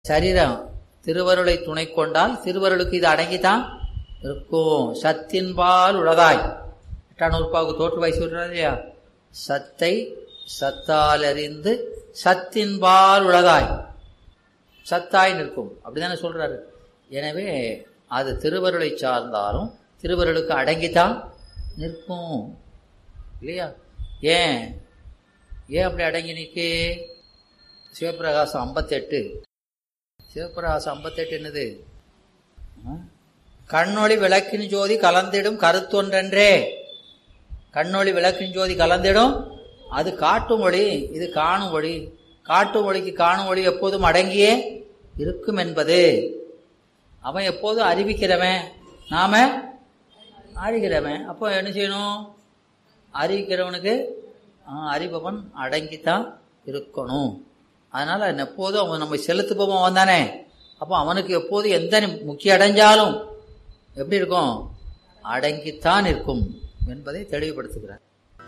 சரீரம் திருவருளை துணை கொண்டால் திருவருளுக்கு இது அடங்கித்தான் இருக்கும் சத்தின்பால் உளதாய் எட்டாம் நூற்பாவுக்கு தோற்றுவாய் சொல்றாரு இல்லையா சத்தை சத்தால் அறிந்து சத்தின்பால் உளதாய் சத்தாய் நிற்கும் அப்படிதானே சொல்றாரு எனவே அது திருவருளை சார்ந்தாலும் திருவருளுக்கு அடங்கித்தான் நிற்கும் இல்லையா ஏன் ஏன் அப்படி அடங்கி நிற்கு சிவபிரகாசம் ஐம்பத்தெட்டு சிவபிரகாசம் ஐம்பத்தெட்டு என்னது ஆ? கண்ணொளி விளக்கின் ஜோதி கலந்திடும் கருத்தொன்றென்றே கண்ணொளி விளக்கின் ஜோதி கலந்திடும் அது காட்டும் ஒளி இது காணும் ஒளி காட்டும் ஒளிக்கு காணும் ஒளி எப்போதும் அடங்கியே இருக்கும் என்பது அவன் எப்போதும் அறிவிக்கிறவன் நாம அறிகிறவன் அப்போ என்ன செய்யணும் அறிவிக்கிறவனுக்கு ஆ, அறிபவன் அடங்கித்தான் இருக்கணும் அதனால எப்போதும் அவன் நம்ம செலுத்துபவன் அவன் தானே அப்போ அவனுக்கு எப்போதும் எந்த முக்கிய அடைஞ்சாலும் எப்படி இருக்கும் அடங்கித்தான் இருக்கும் என்பதை தெளிவுபடுத்துகிறார்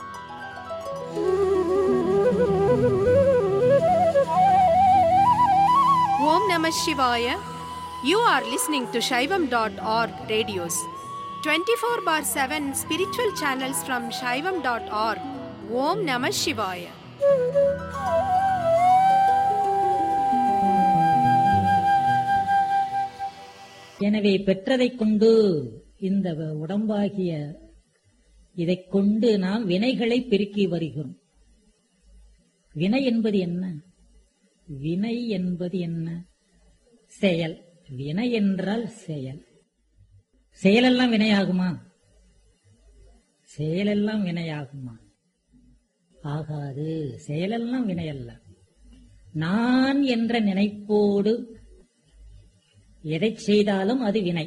Om Namah Shivaya. You are listening to Shaivam.org radios. 24 bar 7 spiritual channels from Shaivam.org. Om Namah Shivaya. எனவே பெற்றதைக் கொண்டு இந்த வ- உடம்பாகிய இதைக் கொண்டு நாம் வினைகளை பெருக்கி வருகிறோம் வினை என்பது என்ன வினை என்பது என்ன செயல் வினை என்றால் செயல் செயலெல்லாம் வினையாகுமா செயலெல்லாம் வினையாகுமா ஆகாது செயலெல்லாம் வினையல்ல நான் என்ற நினைப்போடு எதை செய்தாலும் அது வினை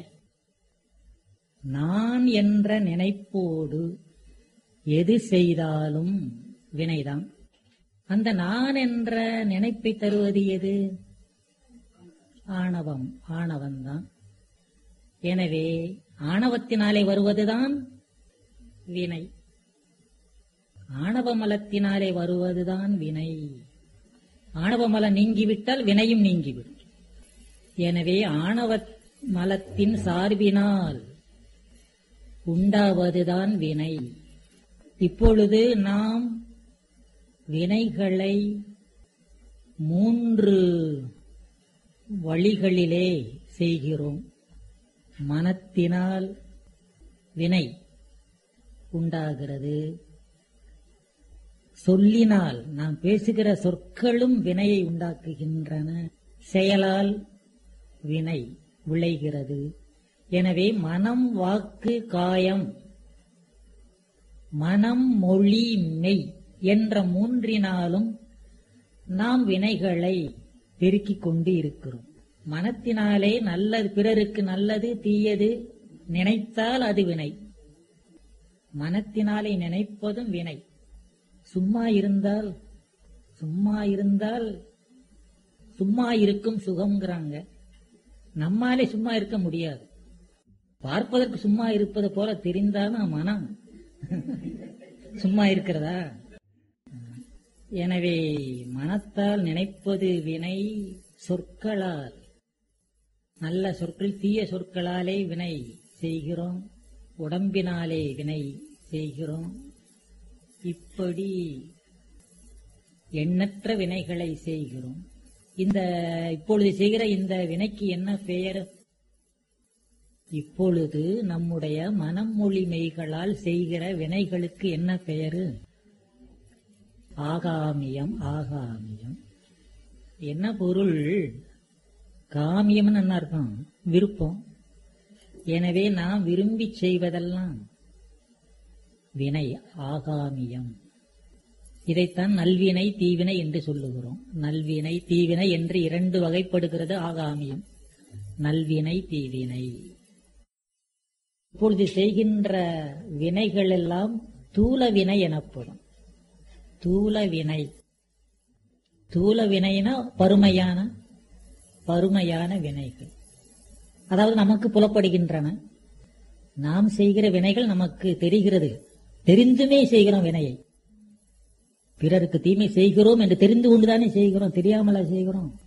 நான் என்ற நினைப்போடு எது செய்தாலும் வினைதான் அந்த நான் என்ற நினைப்பை தருவது எது ஆணவம் ஆணவம்தான் எனவே ஆணவத்தினாலே வருவதுதான் வினை ஆணவமலத்தினாலே வருவதுதான் வினை ஆணவமலம் நீங்கிவிட்டால் வினையும் நீங்கிவிடும் எனவே ஆணவ மலத்தின் சார்பினால் உண்டாவதுதான் வினை இப்பொழுது நாம் வினைகளை மூன்று வழிகளிலே செய்கிறோம் மனத்தினால் வினை உண்டாகிறது சொல்லினால் நாம் பேசுகிற சொற்களும் வினையை உண்டாக்குகின்றன செயலால் வினை விளைகிறது எனவே மனம் வாக்கு காயம் மனம் மொழி மெய் என்ற மூன்றினாலும் நாம் வினைகளை பெருக்கிக் கொண்டு இருக்கிறோம் மனத்தினாலே நல்லது பிறருக்கு நல்லது தீயது நினைத்தால் அது வினை மனத்தினாலே நினைப்பதும் வினை சும்மா இருந்தால் சும்மா இருந்தால் சும்மா இருக்கும் சுகம்ங்கிறாங்க நம்மாலே சும்மா இருக்க முடியாது பார்ப்பதற்கு சும்மா இருப்பது போல தெரிந்தாலும் மனம் சும்மா இருக்கிறதா எனவே மனத்தால் நினைப்பது வினை சொற்களால் நல்ல சொற்கள் தீய சொற்களாலே வினை செய்கிறோம் உடம்பினாலே வினை செய்கிறோம் இப்படி எண்ணற்ற வினைகளை செய்கிறோம் இந்த இப்பொழுது செய்கிற இந்த வினைக்கு என்ன பெயர் இப்பொழுது நம்முடைய மனம் மொழி மெய்களால் செய்கிற வினைகளுக்கு என்ன பெயரு ஆகாமியம் ஆகாமியம் என்ன பொருள் காமியம்னு என்ன அர்த்தம் விருப்பம் எனவே நாம் விரும்பி செய்வதெல்லாம் வினை ஆகாமியம் இதைத்தான் நல்வினை தீவினை என்று சொல்லுகிறோம் நல்வினை தீவினை என்று இரண்டு வகைப்படுகிறது ஆகாமியம் நல்வினை தீவினை இப்பொழுது செய்கின்ற வினைகள் எல்லாம் தூல வினை எனப்படும் தூல வினை தூல வினைனா பருமையான பருமையான வினைகள் அதாவது நமக்கு புலப்படுகின்றன நாம் செய்கிற வினைகள் நமக்கு தெரிகிறது தெரிந்துமே செய்கிறோம் வினையை பிறருக்கு தீமை செய்கிறோம் என்று தெரிந்து கொண்டுதானே செய்கிறோம் தெரியாமலா செய்கிறோம்